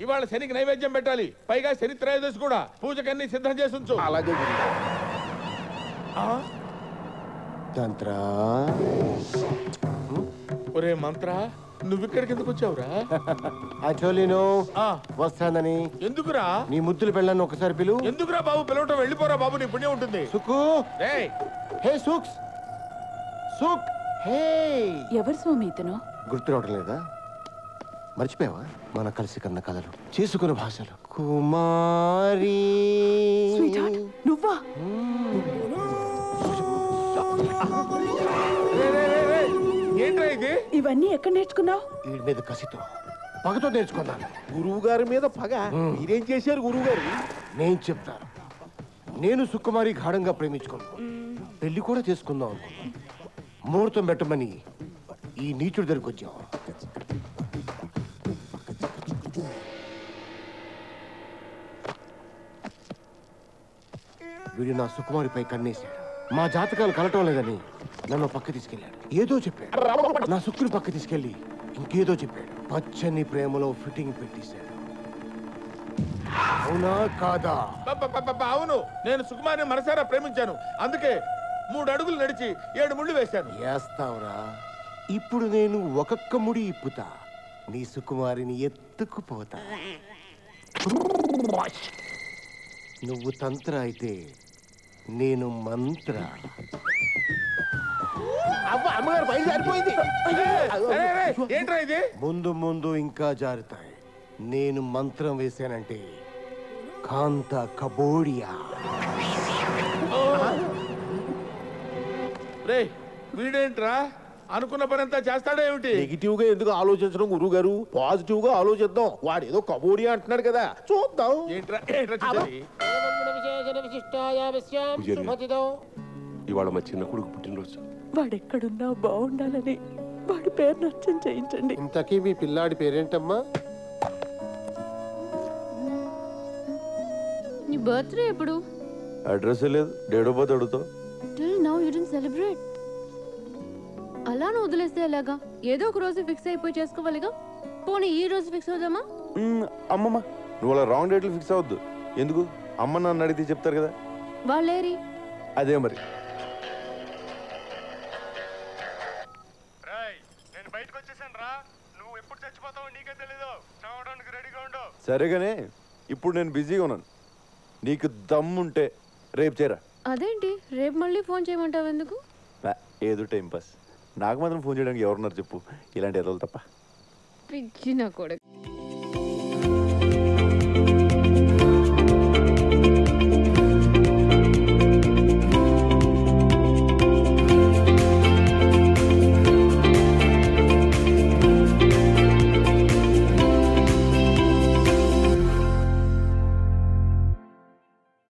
ఇవాళ శనికి నైవేద్యం పెట్టాలి పైగా శని త్రయోదశి కూడా పూజకన్నీ సిద్ధం చేసి ఉంచు అలాగే గురుగారు ఆ? తంత్ర ఒరే మంత్ర నువ్వు ఇక్కడికి ఎందుకు వచ్చావురా అచోలినో ఆ, వస్తానని ఎందుకురా నీ ముద్దులు పెళ్ళాన్ని ఒకసారి పిలు ఎందుకురా బాబు పిలవటం వెళ్ళిపోరా బాబు నీ పుణ్యం ఉంటుంది సుకు రేయ్ హే సుక్స్ సుక్ హే ఎవరు స్వామి ఇతను గుర్తు రావడం లేదా మర్చిపోయావా మన కలిసి కన్న కలలు చేసుకున్న భాషలు కుమారి స్వీట్ నువ్వా రే, రే, రే, రే. ఏంట్రా ఇది ఇవన్నీ ఎక్కడ నేర్చుకున్నావు వీడి మీద కసితో పగతో నేర్చుకున్నాను గురువు గారి మీద పగ మీరేం చేశారు గురువు గారు నేను చెప్తాను నేను సుకుమారి గాఢంగా ప్రేమించుకున్నాను పెళ్లి కూడా చేసుకుందాం అనుకున్నాను ముహూర్తం పెట్టమని ఈ నీచుడి దగ్గరికి వచ్చాం వీడు నా సుకుమారిపై కన్నేశాడు మా జాతకాలు కలటం లేదని నన్ను పక్క తీసుకెళ్ళాడు ఏదో చెప్పాడు నా సుక్కుని పక్క తీసుకెళ్ళి ఇంకేదో చెప్పాడు పచ్చని ప్రేమలో ఫిట్టింగ్ పెట్టేశాడు అవునా కాదా పప్ప, అవును నేను సుకుమారిని మనసారా ప్రేమించాను అందుకే మూడు అడుగులు నడిచి ఏడు ముళ్ళు వేశాను వేస్తావురా ఇప్పుడు నేను ఒక్కొక్క ముడి ఇప్పుతా నీ సుకుమారిని ఎత్తుకుపోతా నువ్వు తంత్ర అయితే నేను మంత్ర అవ్వ అమ్మగారు పైన సరిపోయింది రే, రే, ఏంట్రా ఇది ముందు ముందు ఇంకా జారుతాయి నేను మంత్రం వేశానంటే కాంత కబోడియా రే వీడేంట్రా అనుకున్న పని అంతా చేస్తాడా ఏమిటి నెగిటివ్ గా ఎందుకు ఆలోచించడం గురువు గారు పాజిటివ్ గా ఆలోచిద్దాం వాడు ఏదో కబోడి అంటున్నాడు కదా చూద్దాం ఏంట్రా ఏంట్రా చూసేది? ఇవాళ మా చిన్న కొడుకు పుట్టినరోజు వాడెక్కడున్నా బాగుండాలని వాడి పేరు నచ్చం చేయించండి ఇంతకీ మీ పిల్లాడి పేరేంటమ్మా నీ బర్త్డే ఎప్పుడు అడ్రస్ లేదు డేట్ ఆఫ్ బర్త్ అడుగుతావు till now you didn't celebrate అలా నువ్వు వదిలేస్తే ఎలాగా ఏదో ఒక రోజు ఫిక్స్ అయిపోయి చేసుకోవాలిగా పోనీ ఈ రోజు ఫిక్స్ అవుదామా అమ్మమ్మ నువ్వు అలా రాంగ్ డేట్లు ఫిక్స్ అవ్వద్దు ఎందుకు అమ్మ నన్ను అడిగితే చెప్తారు కదా వాళ్ళేరి అదే మరి నేను బయటకు వచ్చేసాను రా నువ్వు ఎప్పుడు చచ్చిపోతావో నీకే తెలీదు చావడానికి రెడీగా ఉండు సరేగానే ఇప్పుడు నేను బిజీగా ఉన్నాను నీకు దమ్ముంటే రేపు చేరా అదేంటి రేపు మళ్ళీ ఫోన్ చేయమంటావు ఎందుకు ఆ, ఏదో టైం పాస్ నాకు మాత్రం ఫోన్ చేయడానికి ఎవరున్నారు చెప్పు ఇలాంటి ఎదలు తప్ప పిచ్చి నా కొడుకు